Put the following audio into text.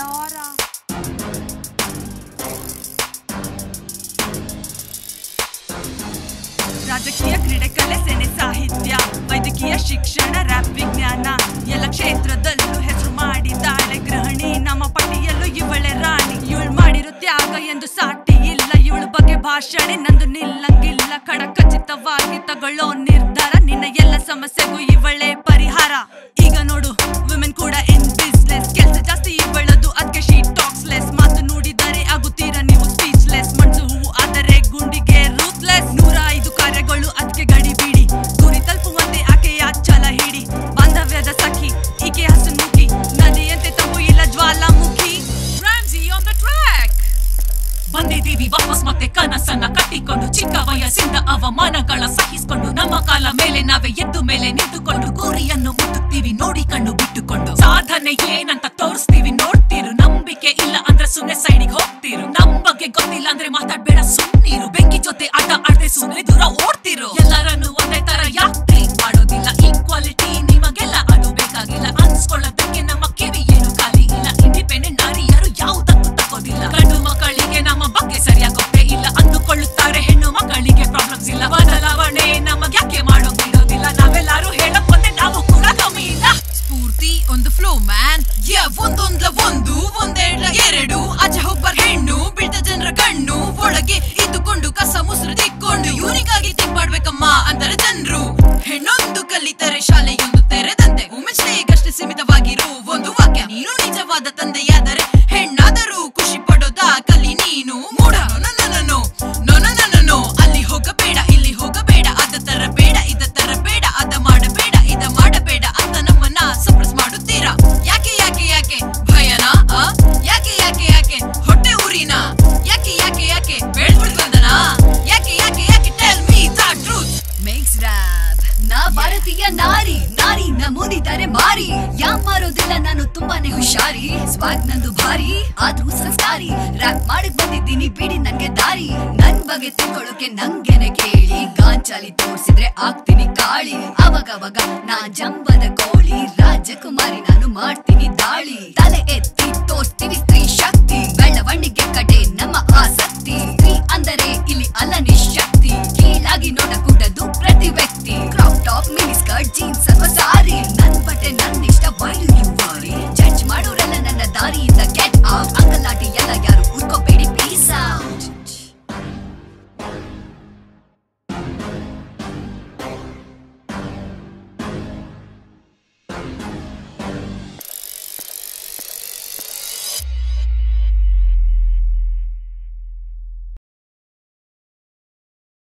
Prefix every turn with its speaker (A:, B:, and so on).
A: ಯಾರ ರಾಜಕೀಯ ಕ್ರೀಡೆ ಕಲೆ ಸೇನೆ ಸಾಹಿತ್ಯ ವೈದ್ಯಕೀಯ ಶಿಕ್ಷಣ ರ್ಯಾಪ್ ವಿಜ್ಞಾನ ಎಲ್ಲ ಕ್ಷೇತ್ರದಲ್ಲೂ ಹೆಸರು ಮಾಡಿದ್ದಾಳೆ ಗೃಹಿಣಿ ನಮ್ಮ ಪಟ್ಟಿಯಲ್ಲೂ ಇವಳೆ ರಾಣಿ ಇವಳು ಮಾಡಿರೋ ತ್ಯಾಗ ಎಂದು ಸಾಟಿ ಇಲ್ಲ ಇವಳ ಬಗ್ಗೆ ಭಾಷಣೆ ನಂದು ನಿಲ್ಲಂಗಿಲ್ಲ ಖಚಿತವಾಗಿ ತಗೊಳ್ಳೋ ನಿರ್ಧಾರ ನಿನ್ನ ಎಲ್ಲ ಸಮಸ್ಯೆಗೂ ಇವಳೇ ಪರಿಹಾರ ಈಗ ನೋಡು ವಿಮೆನ್ ಕೂಡ ಇನ್ ಬಿಸ್ನೆಸ್ ಕೆಲಸ ಜಾಸ್ತಿ ಇವಳದು ಅದಕ್ಕೆ ಶೀ ಟಾಕ್ಸ್ ಲೆಸ್ ಮಾತು ನುಡಿದರೆ ಆಗುತ್ತೀರಾ ನೀವು ಸ್ಪೀಚ್ಲೆಸ್ ಮನ್ಸು ಹೂವು ಆದರೆ ಗುಂಡಿಗೆ ರೂತ್ಲೆಸ್ ನೂರ ಐದು ಕಾರ್ಯಗಳು ಅದಕ್ಕೆ ಗಡಿ ಬಿಡಿ ಗುರಿ ತಲುಪುವಂತೆ ಆಕೆಯ ಛಲ ಹಿಡಿ ಬಾಂಧವ್ಯದ ಸಖಿ ಈಕೆ ಹಸುಮುಖಿ ನದಿಯಂತೆ ತಂಪು ಇಲ್ಲ ಜ್ವಾಲಾಮುಖಿ
B: Ramsey on the track ಬಂದಿದ್ದೀವಿ ವಾಪಸ್ ಮತ್ತೆ ಕನಸನ್ನ ಕಟ್ಟಿಕೊಂಡು ಚಿಕ್ಕ ವಯಸ್ಸಿಂದ ಅವಮಾನಗಳ ಸಹಿಸಿಕೊಂಡು ನಮ್ಮ ಕಾಲ ಮೇಲೆ ನಾವೇ ಎದ್ದು ಮೇಲೆ ನಿಂತುಕೊಂಡು ಗುರಿಯನ್ನು ಮುಟ್ಟುತ್ತೀವಿ ನೋಡಿ ಕಣ್ಣು ಬಿಟ್ಟುಕೊಂಡು ಸಾಧನೆ ಏನಂತ ತೋರಿಸ್ತೀವಿ ನೋಡ್ತೀರು ನಂಬಿಕೆ ಇಲ್ಲ ಅಂದ್ರೆ ಸುಮ್ನೆ ಸೈಡಿಗೆ ಹೋಗ್ತೀರು ನಮ್ ಬಗ್ಗೆ ಗೊತ್ತಿಲ್ಲ ಅಂದ್ರೆ ಮಾತಾಡ್ಬೇಡ ಸುಮ್ಮನಿರು ಬೆಂಕಿ ಜೊತೆ ಆಟ ಆಡದೆ ಸುಮ್ನೆ ದೂರ ಓಡ್ತಿರು ಎಲ್ಲರನ್ನು ಒಂದೇ ತರ ಯಾಕೆ ಟ್ರೀಟ್ ಮಾಡೋದಿಲ್ಲ ಈಕ್ವಾಲಿಟಿ ನಿಮಗೆಲ್ಲ ಅದು ಬೇಕಾಗಿಲ್ಲ ಅನ್ಸ್ಕೊಳ್ಳೋದಕ್ಕೆ ನಮ್ಮ ಕಿವಿ ಏನು ಖಾಲಿ ಇಲ್ಲ ಇಂಡಿಪೆಂಡೆಂಟ್ ನಾರಿಯರು ಯಾವುದಕ್ಕೂ ತಗೋದಿಲ್ಲ ಗಂಡು ಮಕ್ಕಳಿಗೆ ನಮ್ಮ ಬಗ್ಗೆ ಸರಿಯಾಗಿ ಗೊತ್ತೇ ಇಲ್ಲ ಅಂದುಕೊಳ್ಳುತ್ತಾರೆ ಹೆಣ್ಣು ಮಕ್ಕಳಿಗೆ ಪ್ರಾಬ್ಲಮ್ಸ್ ಇಲ್ಲ ಬದಲಾವಣೆ ನಮಗೆ ಯಾಕೆ ಮಾಡೋಕ್ ಬಿಡೋದಿಲ್ಲ ನಾವೆಲ್ಲರೂ ಹೇಳಕ್ ಬಂದೆ ನಾವು ಕೂಡ ಕಮ್ಮಿ ಇಲ್ಲ
A: ಸ್ಫೂರ್ತಿ ಒಂದು ಫ್ಲೋ ಮ್ಯಾನ್ ಯ ಒಂದೊಂದ್ಲ ಒಂದು ಒಂದೆರಡ್ಲ ಎರಡು ಆಚೆ ಒಬ್ಬರ ಹೆಣ್ಣು ಬಿಡ್ದ ಜನರ ಕಣ್ಣು ಒಳಗೆ ಇದ್ದುಕೊಂಡು ಕಸ ಮುಸುರು ತಿಕ್ಕೊಂಡು ಇವನಿಗಾಗಿ ತಿಂಕ್ ಮಾಡ್ಬೇಕಮ್ಮ ಅಂತಾರೆ ಜನರು ಹೆಣ್ಣೊಂದು ಕಲಿತರೆ ಶಾಲೆಯೊಂದು ತೆರೆದಂತೆ ವುಮೆನ್ಸ್ ಡೇಗಷ್ಟೇ ಸೀಮಿತವಾಗಿರು ಒಂದು ವಾಕ್ಯ ನೀನು ನಿಜವಾದ ತಂದೆಯಾದರೆ ಹೆಣ್ಣಾದರೂ ಖುಷಿ ಪಡೋದ ಕಲಿ ನೀನು ಮೂಢ ನನ್ನನೋ ನೋ ಅಲ್ಲಿ ಹೋಗಬೇಡ ಇಲ್ಲಿ ಹೋಗಬೇಡ ಅದ ತರ ಬೇಡ ಇದ ತರ ಬೇಡ ಅದ ಮಾಡಬೇಡ ಇದ ಮಾಡಬೇಡ ಅಂತ ನಮ್ಮನ್ನ ಸಪ್ರೆಸ್ ಮಾಡುತ್ತೀರಾ ಯಾಕೆ ಯಾಕೆ ಯಾಕೆ ಭಯನಾ ಆ? ಯಾಕೆ ಯಾಕೆ ಯಾಕೆ ಹೊಟ್ಟೆ ಉರಿನಾ ಯಾಕೆ ಯಾಕೆ ಯಾಕೆ ಬೇಡ್ಬಿಡ್ ಬಂದನಾ ಯಾಕೆ ಯಾಕೆ ಯಾಕೆ tell me the truth
C: makes rap ನಾ ಭಾರತೀಯ ನಾರಿ ನಾರಿ ನಮೂದಿದ್ದಾರೆ ಮಾರಿ ಯಾ ಮಾರೋದಿಲ್ಲ ನಾನು ತುಂಬಾನೇ ಹುಷಾರಿ ಸ್ವಾಗ್ ನಂದು ಭಾರಿ ಆದ್ರೂ ಸಂಸ್ಕಾರಿ ರ್ಯಾಪ್ ಮಾಡಕ್ ಬಂದಿದ್ದೀನಿ ಬಿಡಿ ನನ್ಗೆ ದಾರಿ ನನ್ ಬಗ್ಗೆ ತಿಳ್ಕೊಳ್ಳೋಕೆ ನಂಗೆನೆ ಕೇಳಿ ಗಾಂಚಾಲಿ ತೋರ್ಸಿದ್ರೆ ಆಗ್ತೀನಿ ಕಾಳಿ ಅವಾಗವಾಗ ನಾ ಜಂಬದ ಕೋಳಿ ರಾಜಕುಮಾರಿ ನಾನು ಮಾಡ್ತೀನಿ ದಾಳಿ ತಲೆ ಎತ್ತಿ ತೋರ್ಸ್ತೀವಿ ಸ್ತ್ರೀ ಶಕ್ತಿ ಬೆಳವಣಿಗೆ ಕಡೆ ನಮ್ಮ ಆಸಕ್ತಿ ಸ್ತ್ರೀ ಅಂದರೆ ಇಲ್ಲಿ ಅಲ್ಲ ನಿಶಕ್ತಿ ಕೀಳಾಗಿ ನೋಡಕ್